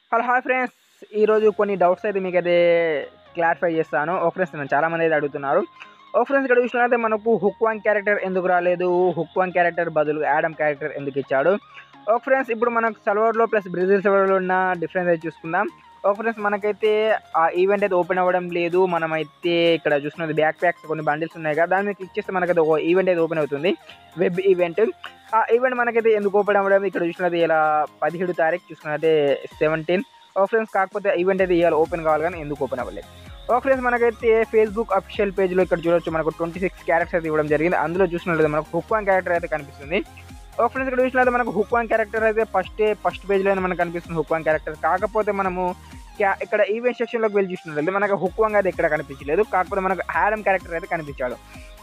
Hello hi friends ఈరోజు కొన్ని doubts అయితే మీకు అయితే క్లారిఫై చేస్తాను ఓ ఫ్రెండ్స్ నన్ను చాలామంది అయితే అడుగుతున్నారు ఓ ఫ్రెండ్స్ ఇక్కడ చూసినట్లయితే మనకు హుక్ వన్ క్యారెక్టర్ ఎందుకు రాలేదు హుక్ వన్ క్యారెక్టర్ బదులు యాడమ్ క్యారెక్టర్ ఎందుకు ఇచ్చాడు ఓ ఫ్రెండ్స్ ఇప్పుడు మనకు సర్వర్లో ప్లస్ బ్రెజిల్ సర్వర్లో ఉన్న డిఫరెన్స్ అయితే చూసుకుందాం ఓ ఫ్రెండ్స్ మనకైతే ఆ ఈవెంట్ అయితే ఓపెన్ అవ్వడం లేదు మనమైతే ఇక్కడ చూసినది బ్యాక్ ప్యాక్స్ కొన్ని బండిల్స్ ఉన్నాయి కదా దాన్ని క్లిక్ చేస్తే మనకైతే ఒక ఈవెంట్ అయితే ఓపెన్ అవుతుంది వెబ్ ఈవెంట్ ఆ ఈవెంట్ మనకైతే ఎందుకు ఓపెన్ అవ్వడం ఇక్కడ చూసినది ఇలా పదిహేడు తారీఖు చూసుకున్నది సెవెంటీన్ ఓ ఫ్రెండ్స్ కాకపోతే ఈవెంట్ అయితే ఇవాళ ఓపెన్ కావాలి కానీ ఎందుకు ఓపెన్ అవ్వలేదు ఓ ఫ్రెండ్స్ మనకైతే ఫేస్బుక్ అఫీషియల్ పేజ్లో ఇక్కడ చూడొచ్చు మనకు ట్వంటీ సిక్స్ క్యారెక్టర్స్ అయితే ఇవ్వడం జరిగింది అందులో చూసినట్లయితే మనకు హుక్ వన్ క్యారెక్టర్ అయితే కనిపిస్తుంది ఓ ఫ్రెండ్స్ ఇక్కడ చూసినట్లయితే మనకు హుక్ వన్ క్యారెక్టర్ అయితే ఫస్ట్ ఫస్ట్ పేజ్లోనే మనకు కనిపిస్తుంది హుక్ వన్ క్యారెక్టర్ కాకపోతే మనము క్యా- ఇక్కడ ఈవెంట్ సెక్షన్లోకి వెళ్ళి చూసినట్లయితే మనకు హుక్ వన్ అయితే ఇక్కడ కనిపించలేదు కాకపోతే మనకు యాడమ్ క్యారెక్టర్ అయితే కనిపించాడు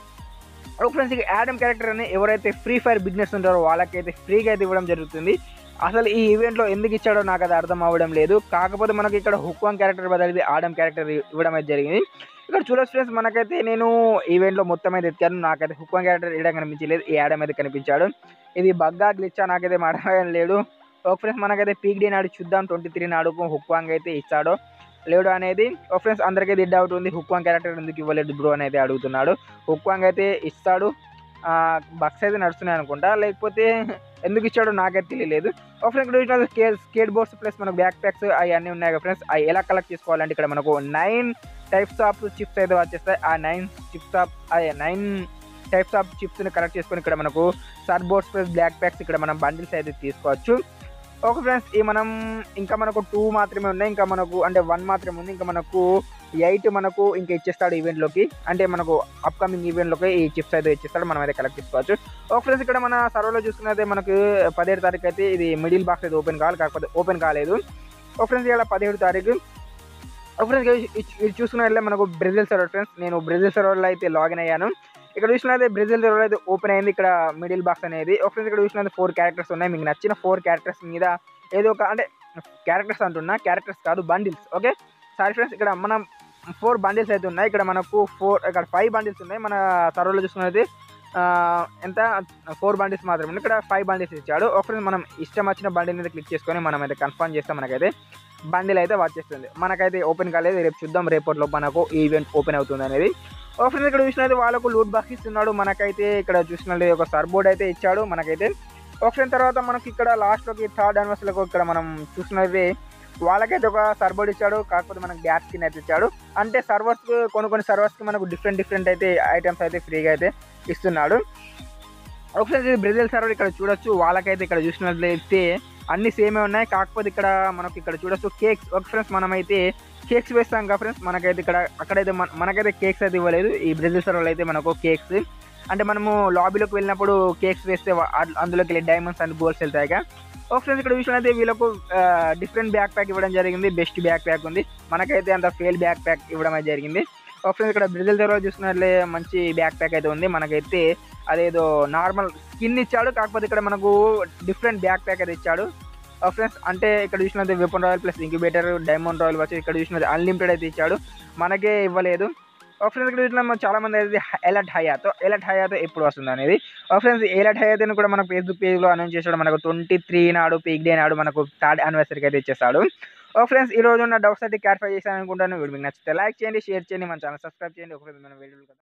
ఓ ఫ్రెండ్స్ ఇక యాడమ్ క్యారెక్టర్ అని ఎవరైతే ఫ్రీ ఫైర్ బిజినెస్ ఉంటారో వాళ్ళకైతే ఫ్రీగా అయితే ఇవ్వడం జరుగుతుంది అసలు ఈ ఈవెంట్లో ఎందుకు ఇచ్చాడో నాకు అది అర్థం అవ్వడం లేదు కాకపోతే మనకి ఇక్కడ హుక్ వన్ క్యారెక్టర్ బదులు ఆడమ్ క్యారెక్టర్ ఇవ్వడం అయితే జరిగింది ఇక్కడ చూడొచ్చు ఫ్రెండ్స్ మనకైతే నేను ఈవెంట్లో మొత్తం అయితే ఎత్తాను నాకైతే హుక్ వన్ క్యారెక్టర్ ఇవ్వడం కనిపించలేదు ఈ యాడమ్ అయితే కనిపించాడు ఇది బగ్గా గ్లిచ్చా నాకైతే మాట్లాడడం లేడు ఒక ఫ్రెండ్స్ మనకైతే పీక్ డే నాడు చూద్దాం ట్వంటీ త్రీ నాడు హుక్ వాంగ్ అయితే ఇచ్చాడో లేడు అనేది ఒక ఫ్రెండ్స్ అందరికీ ఇది డౌట్ ఉంది హుక్ వాంగ్ క్యారెక్టర్ ఎందుకు ఇవ్వలేదు బ్రో అనేది అడుగుతున్నాడు హుక్ వాంగ్ అయితే ఇస్తాడు బక్స్ అయితే నడుస్తున్నాయి అనుకుంటా లేకపోతే ఎందుకు ఇచ్చాడో నాకైతే తెలియలేదు ఒక ఫ్రెండ్స్ ఇక్కడ చూసిన స్కేట్ స్కేట్ బోర్డ్స్ ప్లస్ మనకు బ్యాక్ ప్యాక్స్ అవన్నీ ఉన్నాయి కదా ఫ్రెండ్స్ అవి ఎలా కలెక్ట్ చేసుకోవాలంటే ఇక్కడ మనకు నైన్ టైప్స్ ఆఫ్ చిప్స్ అయితే వచ్చేస్తాయి ఆ నైన్ చిప్స్ ఆఫ్ అదే నైన్ టైప్స్ ఆఫ్ చిప్స్ని కలెక్ట్ చేసుకొని ఇక్కడ మనకు సర్ బోర్డ్స్ ప్లస్ బ్లాక్ ప్యాక్స్ ఇక్కడ మనం బండిల్స్ అయితే తీసుకోవచ్చు ఓకే ఫ్రెండ్స్ ఈ మనం ఇంకా మనకు టూ మాత్రమే ఉన్నాయి ఇంకా మనకు అంటే వన్ మాత్రమే ఉంది ఇంకా మనకు ఎయిట్ మనకు ఇంకా ఇచ్చేస్తాడు ఈవెంట్లోకి అంటే మనకు అప్కమింగ్ ఈవెంట్లోకి ఈ చిప్స్ అయితే ఇచ్చేస్తాడు మనం అయితే కలెక్ట్ చేసుకోవచ్చు ఓకే ఫ్రెండ్స్ ఇక్కడ మన సర్వర్లో చూసుకున్నైతే మనకు పదిహేడు తారీఖు అయితే ఇది మిడిల్ బాక్స్ అయితే ఓపెన్ కావాలి కాకపోతే ఓపెన్ కాలేదు ఓకే ఫ్రెండ్స్ ఇక్కడ పదిహేడు తారీఖు ఓకే ఫ్రెండ్స్ ఇది చూసుకున్నట్లే మనకు బ్రెజిల్ సర్వర్ ఫ్రెండ్స్ నేను బ్రెజిల్ సర్వర్లో అయితే లాగిన్ అయ్యాను ఇక్కడ చూసినట్లయితే బ్రెజిల్ సర్వర్ అయితే ఓపెన్ అయింది ఇక్కడ మిడిల్ బాక్స్ అనేది ఒక ఫ్రెండ్స్ ఇక్కడ చూసినట్లయితే ఫోర్ క్యారెక్టర్స్ ఉన్నాయి మీకు నచ్చిన ఫోర్ క్యారెక్టర్స్ మీద ఏదో ఒక అంటే క్యారెక్టర్స్ అంటున్నా క్యారెక్టర్స్ కాదు బండిల్స్ ఓకే సారీ ఫ్రెండ్స్ ఇక్కడ మనం ఫోర్ బండిల్స్ అయితే ఉన్నాయి ఇక్కడ మనకు ఫోర్ ఇక్కడ ఫైవ్ బండిల్స్ ఉన్నాయి మన సర్వర్లో చూసుకున్నది ఎంత ఫోర్ బండిల్స్ మాత్రమే ఉన్నాయి. ఇక్కడ ఫైవ్ బండిల్స్ ఇచ్చాడు ఒక ఫ్రెండ్స్ మనం ఇష్టం వచ్చిన బండిల్ మీద క్లిక్ చేసుకొని మనం అయితే కన్ఫర్మ్ చేస్తే మనకైతే బండిల్ అయితే వచ్చేస్తుంది మనకైతే ఓపెన్ కాలేదు రేపు చూద్దాం రేపట్లో మనకు ఈవెంట్ ఓపెన్ అవుతుంది అనేది ఒక ఫ్రెండ్స్ ఇక్కడ చూసినట్టు వాళ్ళకు లూట్ బాక్స్ ఇస్తున్నాడు మనకైతే ఇక్కడ చూసినట్టు ఒక సర్బోర్డ్ అయితే ఇచ్చాడు మనకైతే ఒక ఫ్రెండ్ తర్వాత మనకి ఇక్కడ లాస్ట్లోకి థర్డ్ అనివర్సరీలకు ఇక్కడ మనం చూసినది వాళ్ళకైతే ఒక సర్బోర్డ్ ఇచ్చాడు కాకపోతే మనకు గ్యాస్ స్కిన్ అయితే ఇచ్చాడు అంటే సర్వర్స్ కొన్ని కొన్ని సర్వర్స్కి మనకు డిఫరెంట్ డిఫరెంట్ అయితే ఐటమ్స్ అయితే ఫ్రీగా అయితే ఇస్తున్నాడు ఒక ఫ్రెండ్స్ ఇది బ్రెజిల్ సర్వర్ ఇక్కడ చూడొచ్చు వాళ్ళకైతే ఇక్కడ చూసినట్లయితే అన్ని సేమే ఉన్నాయి కాకపోతే ఇక్కడ మనకి ఇక్కడ చూడొచ్చు కేక్స్ ఒక ఫ్రెండ్స్ మనమైతే కేక్స్ వేస్తాం కదా ఫ్రెండ్స్ మనకైతే ఇక్కడ అక్కడైతే మన- మనకైతే కేక్స్ అయితే ఇవ్వలేదు ఈ బ్రెజిల్ సర్వర్లో అయితే మనకు కేక్స్ అంటే మనము లాబీలోకి వెళ్ళినప్పుడు కేక్స్ వేస్తే వా- అడ్- అందులోకి వెళ్ళి డైమండ్స్ అండ్ గోల్డ్స్ వెళ్తాయి ఒక ఫ్రెండ్స్ ఇక్కడ చూసినట్లయితే వీళ్ళకు డిఫరెంట్ బ్యాక్ ప్యాక్ ఇవ్వడం జరిగింది బెస్ట్ బ్యాక్ ప్యాక్ ఉంది మనకైతే అంత ఫెయిల్ బ్యాక్ ప్యాక్ ఇవ్వడం అయితే జరిగింది ఒక ఫ్రెండ్స్ ఇక్కడ బ్రెజిల్ సర్వర్ చూసినట్లే మంచి బ్యాక్ ప్యాక్ అయితే ఉంది మనకైతే అదేదో నార్మల్ స్కిన్ ఇచ్చాడు కాకపోతే ఇక్కడ మనకు డిఫరెంట్ బ్యాక్ ప్యాక్ అయితే ఇచ్చాడు ఫ్రెండ్స్ అంటే ఇక్కడ చూసినది weapon royale plus incubator diamond royale వచ్చి ఇక్కడ చూసినది అన్లిమిటెడ్ అయితే ఇచ్చాడు మనకే ఇవ్వలేదు ఫ్రెండ్స్ ఇక్కడ చూసిన మనం చాలా మంది అయితే ఎలర్ట్ హయాతో ఎలర్ట్ హయాతో ఎప్పుడు వస్తుంది అనేది ఫ్రెండ్స్ ఎలర్ట్ హయాతోని కూడా మనకు ఫేస్బుక్ పేజ్లో అనౌన్స్ చేసాడు మనకు ట్వంటీ త్రీ నాడు పీక్ డే నాడు మనకు థర్డ్ యానివర్సరీకి అయితే ఇచ్చేస్తాడు ఓ ఫ్రెండ్స్ ఈ రోజు ఉన్న డౌట్స్ అయితే క్లారిఫై చేశాను అనుకుంటాను వీడియో మీకు నచ్చితే లైక్ చేయండి షేర్ చేయండి మన ఛానల్ సబ్స్క్రైబ్ చేయండి ఒక మన వీడియోలు